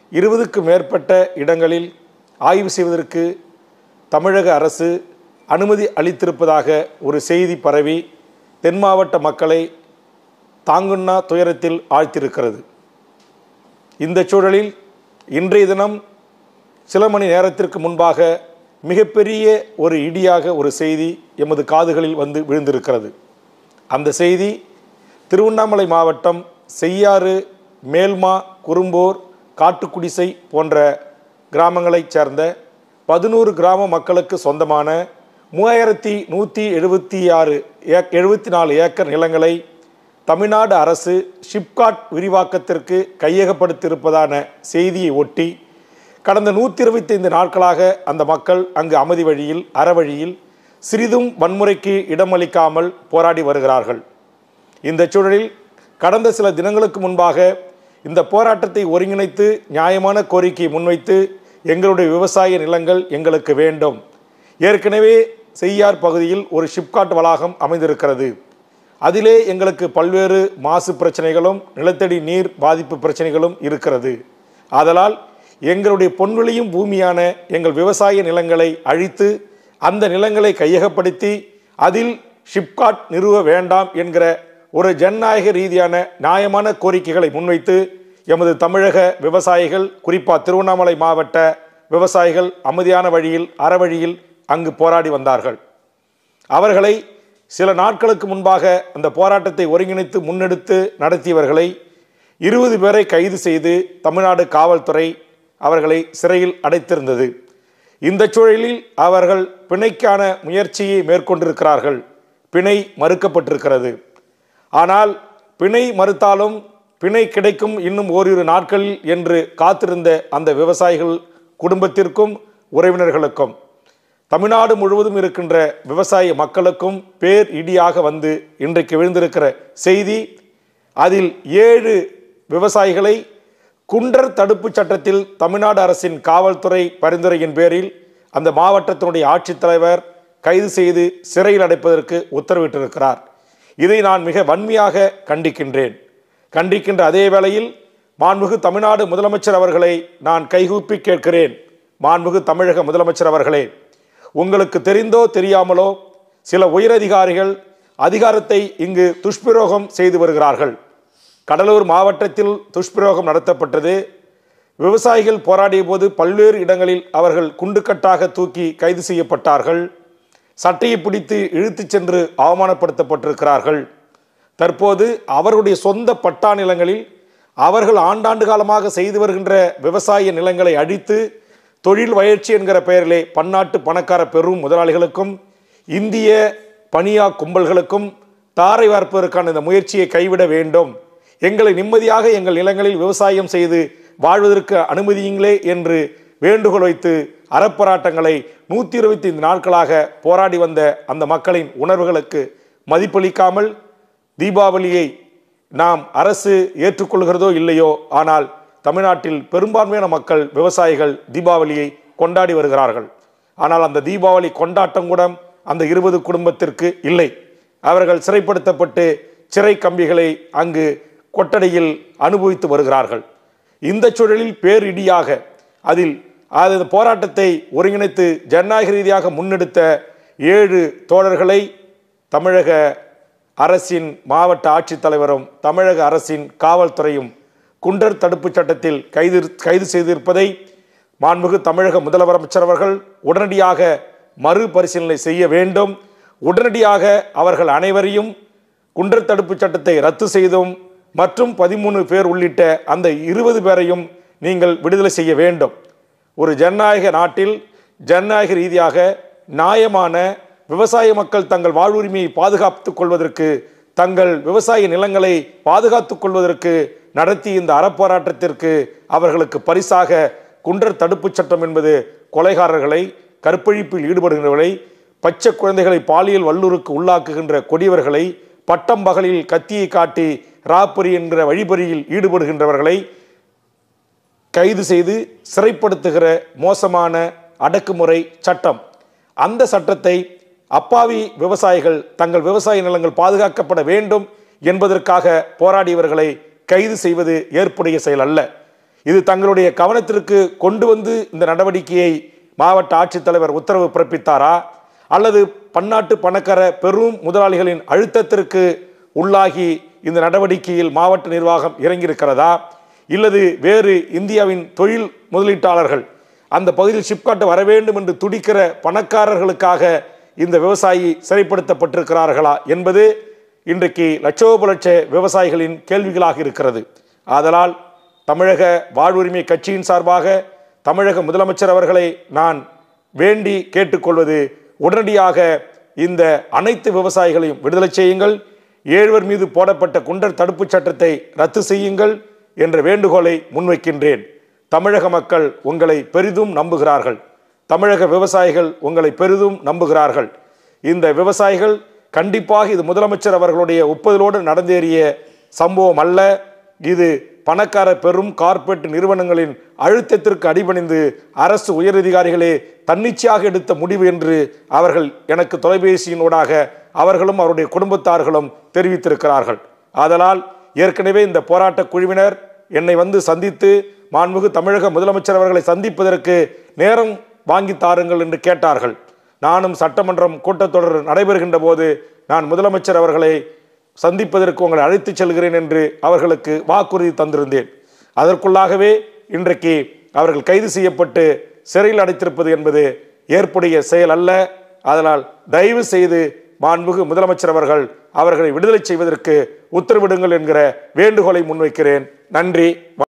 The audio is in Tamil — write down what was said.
இருபதுக்கு மேற்பட்ட இடங்களில் ஆய்வு செய்வதற்கு தமிழக அரசு அனுமதி அளித்திருப்பதாக ஒரு செய்தி பரவி தென் மாவட்ட மக்களை தாங்குண்ணா துயரத்தில் ஆழ்த்தியிருக்கிறது இந்த சூழலில் இன்றைய தினம் சில மணி நேரத்திற்கு முன்பாக மிகப்பெரிய ஒரு இடியாக ஒரு செய்தி எமது காதுகளில் வந்து விழுந்திருக்கிறது அந்த செய்தி திருவண்ணாமலை மாவட்டம் செய்யாறு மேல்மா குறும்போர் காட்டுக்குடிசை போன்ற கிராமங்களைச் சேர்ந்த பதினோரு கிராம மக்களுக்கு சொந்தமான மூவாயிரத்தி நூற்றி எழுபத்தி ஆறு ஏக் எழுபத்தி நாலு ஏக்கர் நிலங்களை தமிழ்நாடு அரசு ஷிப்காட் விரிவாக்கத்திற்கு கையகப்படுத்தியிருப்பதான செய்தியை ஒட்டி கடந்த நூற்றி இருபத்தைந்து நாட்களாக அந்த மக்கள் அங்கு அமைதி வழியில் அறவழியில் சிறிதும் வன்முறைக்கு இடமளிக்காமல் போராடி வருகிறார்கள் இந்த சூழலில் கடந்த சில தினங்களுக்கு முன்பாக இந்த போராட்டத்தை ஒருங்கிணைத்து நியாயமான கோரிக்கையை முன்வைத்து எங்களுடைய விவசாய நிலங்கள் எங்களுக்கு வேண்டும் ஏற்கனவே செய்யார் பகுதியில் ஒரு ஷிப்காட் வளாகம் அமைந்திருக்கிறது அதிலே எங்களுக்கு பல்வேறு மாசு பிரச்சனைகளும் நிலத்தடி நீர் பாதிப்பு பிரச்சனைகளும் இருக்கிறது ஆதலால் எங்களுடைய பொன்வெளியும் பூமியான எங்கள் விவசாய நிலங்களை அழித்து அந்த நிலங்களை கையகப்படுத்தி அதில் ஷிப்காட் நிறுவ வேண்டாம் என்கிற ஒரு ஜனநாயக ரீதியான நியாயமான கோரிக்கைகளை முன்வைத்து எமது தமிழக விவசாயிகள் குறிப்பாக திருவண்ணாமலை மாவட்ட விவசாயிகள் அமைதியான வழியில் அறவழியில் அங்கு போராடி வந்தார்கள் அவர்களை சில நாட்களுக்கு முன்பாக அந்த போராட்டத்தை ஒருங்கிணைத்து முன்னெடுத்து நடத்தியவர்களை இருபது பேரை கைது செய்து தமிழ்நாடு காவல்துறை அவர்களை சிறையில் அடைத்திருந்தது இந்த சூழலில் அவர்கள் பிணைக்கான முயற்சியை மேற்கொண்டிருக்கிறார்கள் பிணை மறுக்கப்பட்டிருக்கிறது ஆனால் பிணை மறுத்தாலும் பிணை கிடைக்கும் இன்னும் ஓரிரு நாட்களில் என்று காத்திருந்த அந்த விவசாயிகள் குடும்பத்திற்கும் உறவினர்களுக்கும் தமிழ்நாடு முழுவதும் இருக்கின்ற விவசாய மக்களுக்கும் பேர் இடியாக வந்து இன்றைக்கு விழுந்திருக்கிற செய்தி அதில் ஏழு விவசாயிகளை குண்டர் தடுப்புச் சட்டத்தில் தமிழ்நாடு அரசின் காவல்துறை பரிந்துரையின் பேரில் அந்த மாவட்டத்தினுடைய ஆட்சித்தலைவர் கைது செய்து சிறையில் அடைப்பதற்கு உத்தரவிட்டிருக்கிறார் இதை நான் மிக வன்மையாக கண்டிக்கின்றேன் கண்டிக்கின்ற அதே வேளையில் மாண்புகு தமிழ்நாடு முதலமைச்சர் அவர்களை நான் கைகூப்பி கேட்கிறேன் மாண்புகு தமிழக முதலமைச்சர் அவர்களே உங்களுக்கு தெரிந்தோ தெரியாமலோ சில உயரதிகாரிகள் அதிகாரத்தை இங்கு துஷ்பிரயோகம் செய்து வருகிறார்கள் கடலூர் மாவட்டத்தில் துஷ்பிரயோகம் நடத்தப்பட்டது விவசாயிகள் போராடிய போது பல்வேறு இடங்களில் அவர்கள் குண்டுக்கட்டாக தூக்கி கைது செய்யப்பட்டார்கள் சட்டையை பிடித்து இழுத்துச் சென்று அவமானப்படுத்தப்பட்டிருக்கிறார்கள் தற்போது அவருடைய சொந்த பட்டா நிலங்களில் அவர்கள் ஆண்டாண்டு காலமாக செய்து வருகின்ற விவசாய நிலங்களை அழித்து தொழில் வளர்ச்சி என்கிற பெயரிலே பன்னாட்டு பணக்கார பெரும் முதலாளிகளுக்கும் இந்திய பனியா கும்பல்களுக்கும் தாரை வார்ப்பதற்கான இந்த முயற்சியை கைவிட வேண்டும் எங்களை நிம்மதியாக எங்கள் நிலங்களில் விவசாயம் செய்து வாழ்வதற்கு அனுமதியுங்களே என்று வேண்டுகோள் வைத்து அறப்போராட்டங்களை நூற்றி இருபத்தி ஐந்து நாட்களாக போராடி வந்த அந்த மக்களின் உணர்வுகளுக்கு மதிப்பளிக்காமல் தீபாவளியை நாம் அரசு ஏற்றுக்கொள்கிறதோ இல்லையோ ஆனால் தமிழ்நாட்டில் பெரும்பான்மையான மக்கள் விவசாயிகள் தீபாவளியை கொண்டாடி வருகிறார்கள் ஆனால் அந்த தீபாவளி கொண்டாட்டம் கூட அந்த இருபது குடும்பத்திற்கு இல்லை அவர்கள் சிறைப்படுத்தப்பட்டு சிறை கம்பிகளை அங்கு கொட்டடையில் அனுபவித்து வருகிறார்கள் இந்த சூழலில் பேரிடியாக அதில் அது அந்த போராட்டத்தை ஒருங்கிணைத்து ஜனநாயக ரீதியாக முன்னெடுத்த ஏழு தோழர்களை தமிழக அரசின் மாவட்ட ஆட்சித்தலைவரும் தமிழக அரசின் காவல்துறையும் குண்டர் தடுப்புச் சட்டத்தில் கைது கைது செய்திருப்பதை மாண்புமிகு தமிழக முதலமைச்சர் அவர்கள் உடனடியாக மறுபரிசீலனை செய்ய வேண்டும் உடனடியாக அவர்கள் அனைவரையும் குண்டர் தடுப்புச் சட்டத்தை ரத்து செய்தும் மற்றும் பதிமூணு பேர் உள்ளிட்ட அந்த இருபது பேரையும் நீங்கள் விடுதலை செய்ய வேண்டும் ஒரு ஜனநாயக நாட்டில் ஜனநாயக ரீதியாக நியாயமான விவசாய மக்கள் தங்கள் வாழ்வுரிமையை பாதுகாத்துக் கொள்வதற்கு தங்கள் விவசாய நிலங்களை பாதுகாத்துக் கொள்வதற்கு நடத்தி இந்த அறப்போராட்டத்திற்கு அவர்களுக்கு பரிசாக குன்றர் தடுப்புச் சட்டம் என்பது கொலைகாரர்களை கற்பழிப்பில் ஈடுபடுகின்றவர்களை பச்சை குழந்தைகளை பாலியல் வல்லூருக்கு உள்ளாக்குகின்ற கொடியவர்களை பட்டம் பகலில் கத்தியை காட்டி ராப்பரி என்கிற வழிபறியில் ஈடுபடுகின்றவர்களை கைது செய்து சிறைப்படுத்துகிற மோசமான அடக்குமுறை சட்டம் அந்த சட்டத்தை அப்பாவி விவசாயிகள் தங்கள் விவசாய நிலங்கள் பாதுகாக்கப்பட வேண்டும் என்பதற்காக போராடியவர்களை கைது செய்வது ஏற்புடைய செயல் அல்ல இது தங்களுடைய கவனத்திற்கு கொண்டு வந்து இந்த நடவடிக்கையை மாவட்ட ஆட்சித்தலைவர் உத்தரவு பிறப்பித்தாரா அல்லது பன்னாட்டு பணக்கார பெரும் முதலாளிகளின் அழுத்தத்திற்கு உள்ளாகி இந்த நடவடிக்கையில் மாவட்ட நிர்வாகம் இறங்கியிருக்கிறதா இல்லது வேறு இந்தியாவின் தொழில் முதலீட்டாளர்கள் அந்த பகுதியில் சிப்காட் வர வேண்டும் என்று துடிக்கிற பணக்காரர்களுக்காக இந்த விவசாயி சிறைப்படுத்தப்பட்டிருக்கிறார்களா என்பது இன்றைக்கு லட்சோப லட்ச விவசாயிகளின் கேள்விகளாக இருக்கிறது ஆதலால் தமிழக வாழ்வுரிமை கட்சியின் சார்பாக தமிழக முதலமைச்சர் அவர்களை நான் வேண்டி கேட்டுக்கொள்வது உடனடியாக இந்த அனைத்து விவசாயிகளையும் விடுதலை செய்யுங்கள் ஏழ்வர் மீது போடப்பட்ட குண்டர் தடுப்புச் சட்டத்தை ரத்து செய்யுங்கள் என்ற வேண்டுகோளை முன்வைக்கின்றேன் தமிழக மக்கள் உங்களை பெரிதும் நம்புகிறார்கள் தமிழக விவசாயிகள் உங்களை பெரிதும் நம்புகிறார்கள் இந்த விவசாயிகள் கண்டிப்பாக இது முதலமைச்சர் அவர்களுடைய ஒப்புதலோடு நடந்தேறிய சம்பவம் அல்ல இது பணக்கார பெரும் கார்ப்பரேட் நிறுவனங்களின் அழுத்தத்திற்கு அடிபணிந்து அரசு உயரதிகாரிகளே தன்னிச்சையாக எடுத்த முடிவு என்று அவர்கள் எனக்கு தொலைபேசியினூடாக அவர்களும் அவருடைய குடும்பத்தார்களும் தெரிவித்திருக்கிறார்கள் ஆதலால் ஏற்கனவே இந்த போராட்ட குழுவினர் என்னை வந்து சந்தித்து மாண்புகு தமிழக முதலமைச்சர் அவர்களை சந்திப்பதற்கு நேரம் வாங்கி தாருங்கள் என்று கேட்டார்கள் நானும் சட்டமன்றம் கூட்டத்தொடர் நடைபெறுகின்ற போது நான் முதலமைச்சர் அவர்களை சந்திப்பதற்கு உங்களை அழைத்துச் செல்கிறேன் என்று அவர்களுக்கு வாக்குறுதி தந்திருந்தேன் அதற்குள்ளாகவே இன்றைக்கு அவர்கள் கைது செய்யப்பட்டு சிறையில் அடைத்திருப்பது என்பது ஏற்புடைய செயல் அல்ல அதனால் தயவு செய்து மாண்புகு முதலமைச்சர் அவர்கள் அவர்களை விடுதலை செய்வதற்கு உத்தரவிடுங்கள் என்கிற வேண்டுகோளை முன்வைக்கிறேன் நன்றி